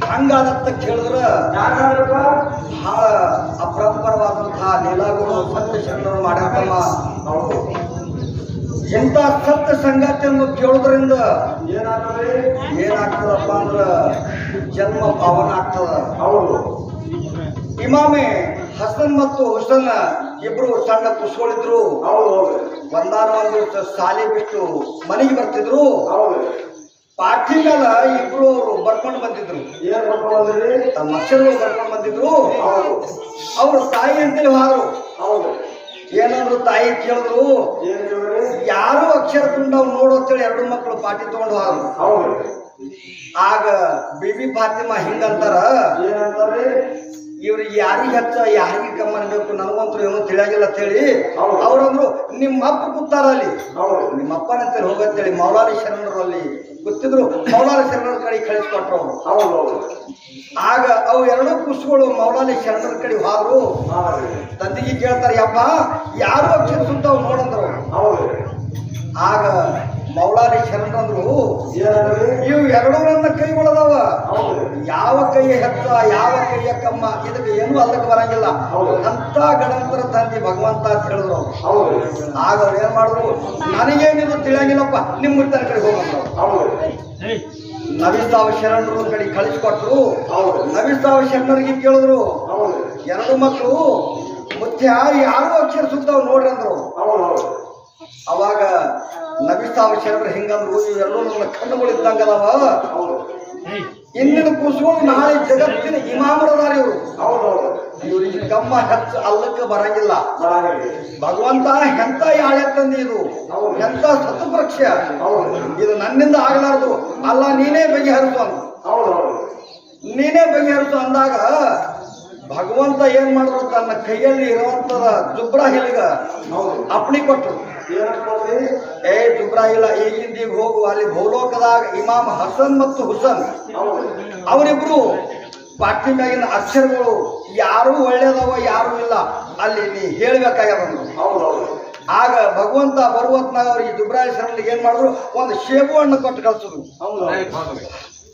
ಹಂಗಾದತ್ತ ಕೇಳಿದ್ರ ಯಾಕಾದ್ರಪ್ಪ ಬಹಳ ಅಪರಂಪರವಾದಂತಹ ಲೀಲಾಗಳು ಸತ್ಯ ಶರಣರು ಮಾಡ್ಯಾರಮ್ಮ ಹೌದು ಎಂತ ಸತ್ಯ ಸಂಗತಿಯನ್ನು ಕೇಳೋದ್ರಿಂದ ಏನಾಗ್ತದೆ ಏನಾಗ್ತದಪ್ಪ ಅಂದ್ರ ಜನ್ಮ ಪಾವನ ಆಗ್ತದ ಹೌದು ಇಮಾಮೆ ಹಸನ್ ಮತ್ತು ಹುಸನ್ ಇಬ್ರು ಸಣ್ಣ ಕುಸ್ಗಳಿದ್ರು ಹೌದು ಹೌದು ಒಂದಾನ ಒಂದು ದಿವಸ ಶಾಲೆ ಬಿಟ್ಟು ಮನೆಗೆ ಬರ್ತಿದ್ರು ಹೌದು ಪಾಠಿ ಮೇಲೆ ಇಬ್ರು ಅವರು ಬರ್ಕೊಂಡು ಬಂದಿದ್ರು ಏನ್ ಮಾಡ್ಕೊಂಡು ಬಂದ್ರಿ ತಮ್ಮ ಅಕ್ಷರಗಳು ಬರ್ಕೊಂಡು ಬಂದಿದ್ರು ಹೌದು ಅವ್ರ ತಾಯಿ ಅಂತೇಳಿ ಹಾರು ಹೌದು ಏನಂದ್ರು ತಾಯಿ ಕೇಳಿದ್ರು ಏನ್ ಹೇಳಿದ್ರಿ ಯಾರು ಅಕ್ಷರ ತುಂಡವ್ ನೋಡು ಅಂತೇಳಿ ಎರಡು ಮಕ್ಕಳು ಪಾಟಿ ತಗೊಂಡು ಹಾರು ಹೌದು ಆಗ ಬಿಬಿ ಫಾತಿಮಾ ಹಿಂಗಂತಾರ ಏನಂತಾರೆ ಇವ್ರಿಗೆ ಯಾರಿಗೆ ಹಚ್ಚ ಯಾರಿಗೆ ಕಮ್ಮ ಅನ್ಬೇಕು ನನಗಂತೂ ಏನೋ ತಿಳಿಯಾಗಿಲ್ಲ ಅಂತೇಳಿ ಹೌದು. ಅವ್ರಂದ್ರು ನಿಮ್ಮ ಅಪ್ಪ ಕೂತಾರ ಅಲ್ಲಿ ಹೌದು ನಿಮ್ಮ ಅಪ್ಪನಂತೇಳಿ ಹೋಗಂತೇಳಿ ಮೌಲಾರಿ ಶರಣರು ಅಲ್ಲಿ ಗೊತ್ತಿದ್ರು ಮೌಲಾರಿ ಶರಣರ ಕಡೆ ಕಳಿಸ್ಕೊಟ್ರು ಅವ್ರು ಹೌದು ಹೌದು ಆಗ ಅವು ಎರಡೂ ಕುಸ್ಗಳು ಮೌಲಾಲಿ ಶರಣರ ಕಡೆ ಹೋದ್ರು ಹಾ ರೀ. ತಂದಿಗೆ ಕೇಳ್ತಾರೆ ಯಪ್ಪ ಯಾರು ಅಕ್ಷರ ಸುತ್ತಾವ್ ನೋಡಂದ್ರು ಹೌದು ಆಗ ಮೌಲಾಲಿ ಶರಣರಂದ್ರು ಏನಂದ್ರಿ ಇವು ಎರಡೂ ನನ್ನ ಕೈಗಳದಾವ ಹೌದು ಯಾವ ಕೈ ಹೆಚ್ಚ ಯಾವ ಕೈಯ ಕಮ್ಮ ಇದಕ್ಕೆ ಏನೂ ಅಲ್ಲಕ್ಕೆ ಬರಂಗಿಲ್ಲ ಹೌದು. ಅಂತ ಗಣಂತರ ತಂದಿ ಭಗವಂತ ಅಂತ ಹೇಳಿದ್ರು ಅವ್ರು. ಹೌದು ಆಗ ಅವ್ರು ಏನ್ ಮಾಡಿದ್ರು ನನಗೇನಿದು ತಿಳಿಯಂಗಿಲ್ಲಪ್ಪ ನಿಮ್ಮ ಮುತ್ತನ ಕಡೆ ಹೋಗಂದ್ರು ಹೌದು ನವಿಸ್ತಾವ ಶರಣರು ಕಡೆ ಕಳಿಸ್ಕೊಟ್ರು ಹೌದು ನವಿಸ್ತಾವ ಶರಣರಿಗೆ ಕೇಳಿದ್ರು ಹೌದು ಎರಡು ಮಕ್ಕಳು ಮುತ್ಯ ಯಾರು ಅಕ್ಷರ ಸುತ್ತಾವ್ ನೋಡ್ರಿ ಅಂದ್ರು ಹೌದು ಹೌದು ಅವಾಗ ನಬಿಸ್ತಾವ ಶರಣರು ಹಿಂಗಂದ್ರು ಇವೆಲ್ಲೂ ನನ್ನ ಕಣ್ಣುಗಳಿದ್ದಂಗದವ ಹೌದು ಇಂದಿನ ಕೂಸುಗಳು ನಾಳೆ ಜಗತ್ತಿನ ಇಮಾಮರದಾರ ಇವರು ಹೌದು ಹೌದು ಇವ್ರಿಗೆ ಕಮ್ಮ ಹೆಚ್ಚು ಅಲ್ಲಕ್ಕೆ ಬರಂಗಿಲ್ಲ ಬರಾಂಗಿಲ್ಲ. ಭಗವಂತ ಎಂತ ಯಾಳೆ ತಂದಿ ಇದು ಹೌದು. ಎಂತ ಸತುಪಕ್ಷ ಹೌದು ಇದು ನನ್ನಿಂದ ಆಗಲಾರದು ಅಲ್ಲ ನೀನೇ ಬಗೆಹರಿಸು ಅಂತ ಹೌದು ಹೌದು ನೀನೇ ಬಗೆಹರಿಸು ಅಂದಾಗ ಭಗವಂತ ಏನ್ ಮಾಡಿದ್ರು ತನ್ನ ಕೈಯಲ್ಲಿ ಇರುವಂತದ ಜುಬ್ರಾಹಿಲ್ಗ ಹೌದು ಅಪ್ಪಣಿ ಕೊಟ್ಟರು ಏನಂತಾರೆ ಏ ಜುಬ್ರಾಹಿಲ ಈಗಿಂದ ಈಗ ಹೋಗು ಅಲ್ಲಿ ಭೂಲೋಕದಾಗ ಇಮಾಮ್ ಹಸನ್ ಮತ್ತು ಹುಸನ್ ಹೌದು ಅವರಿಬ್ರು ಪಾಠಿ ಮ್ಯಾಗಿನ ಅಕ್ಷರಗಳು ಯಾರು ಒಳ್ಳೇದವ ಯಾರು ಇಲ್ಲ ಅಲ್ಲಿ ನೀ ಹೇಳ್ಬೇಕಾಗ್ಯದ ಅಂದ್ರು. ಹೌದು ಹೌದು ಆಗ ಭಗವಂತ ಬರುವತ್ನಾಗ ಅವ್ರಿಗೆ ಜುಬ್ರಾಯ ಶರಣಿಗೆ ಏನ್ ಮಾಡಿದ್ರು ಒಂದು ಶೇಬು ಹಣ್ಣು ಕೊಟ್ಟು ಕಳ್ಸಿದ್ರು ಹೌದು ಹೌದು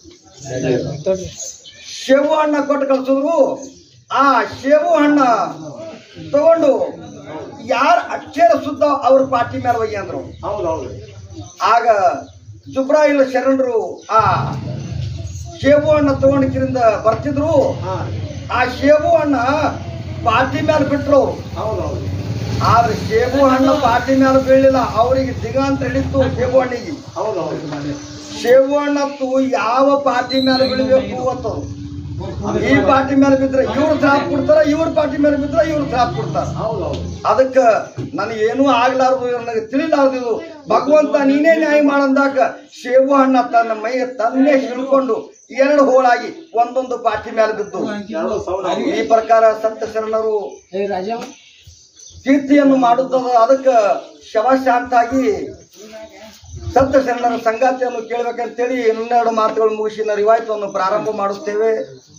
ಶೇಬು ಹಣ್ಣ ಕೊಟ್ಟು ಕಳ್ಸಿದ್ರು ಆ ಶೇಬು ಹಣ್ಣ ತಗೊಂಡು ಯಾರು ಅಕ್ಷರ ಸುದ್ದ ಅವ್ರ ಪಾಟಿ ಮೇಲೆ ಒಯ್ಯಿ ಅಂದ್ರು ಹೌದು ಹೌದು ಆಗ ಜುಬ್ರಾಯಿಲ್ ಶರಣರು ಆ ಶೇಬು ಹಣ್ಣ ತಗೊಂಡಿದ್ರಿಂದ ಬರ್ತಿದ್ರು ಹಾ ಆ ಶೇಬು ಹಣ್ಣ ಪಾಟಿ ಮೇಲೆ ಬಿಟ್ರು ಅವ್ರು. ಹೌದು ಹೌದು ಆದ್ರೆ ಶೇಬು ಹಣ್ಣು ಪಾಟಿ ಮೇಲೆ ಬೀಳಿಲ್ಲ ಅವರಿಗೆ ದಿಗಂತ ಹಿಡಿತು ಶೇಬು ಹಣ್ಣಿಗೆ ಹೌದು ಹೌದು ಶೇಬು ಹಣ್ಣತ್ತು ಯಾವ ಪಾಟಿ ಮೇಲೆ ಬೀಳಬೇಕು ಅಂತ ಈ ಪಾಟಿ ಮೇಲೆ ಬಿದ್ರೆ ಇವ್ರು ಶ್ರಾಪ್ ಕೊಡ್ತಾರ ಇವ್ರ ಪಾಟಿ ಮೇಲೆ ಬಿದ್ರೆ ಇವ್ರು ಶ್ರಾಪ್ ಕೊಡ್ತಾರ ಹೌದು ಹೌದು ಅದಕ್ಕ ನನಗೇನೂ ಆಗ್ಲಾರ್ದು ನನಗೆ ತಿಳಿಲಾರ್ದು ಭಗವಂತ ನೀನೇ ನ್ಯಾಯ ಮಾಡಂದಾಗ ಶೇಬು ಹಣ್ಣ ತನ್ನ ಮೈಯ ತನ್ನೇ ಹಿಡ್ಕೊಂಡು ಎರಡು ಹೋಳಾಗಿ ಒಂದೊಂದು ಪಾಟಿ ಮೇಲೆ ಬಿದ್ದು ಎರಡು ಸಾವಿರ ಈ ಪ್ರಕಾರ ಸತ್ಯ ಶರಣರು ಕೀರ್ತಿಯನ್ನು ಮಾಡುತ್ತದೆ ಅದಕ್ಕೆ ಶವಶಾಂತಾಗಿ ಸತ್ಯ ಶರಣರ ಸಂಗಾತಿಯನ್ನು ಕೇಳಬೇಕಂತೇಳಿ ಇನ್ನೆರಡು ಮಾತುಗಳು ಮುಗಿಸಿ ನಾವು ರಿವಾಯತವನ್ನು ಪ್ರಾರಂಭ ಮಾಡುತ್ತೇವೆ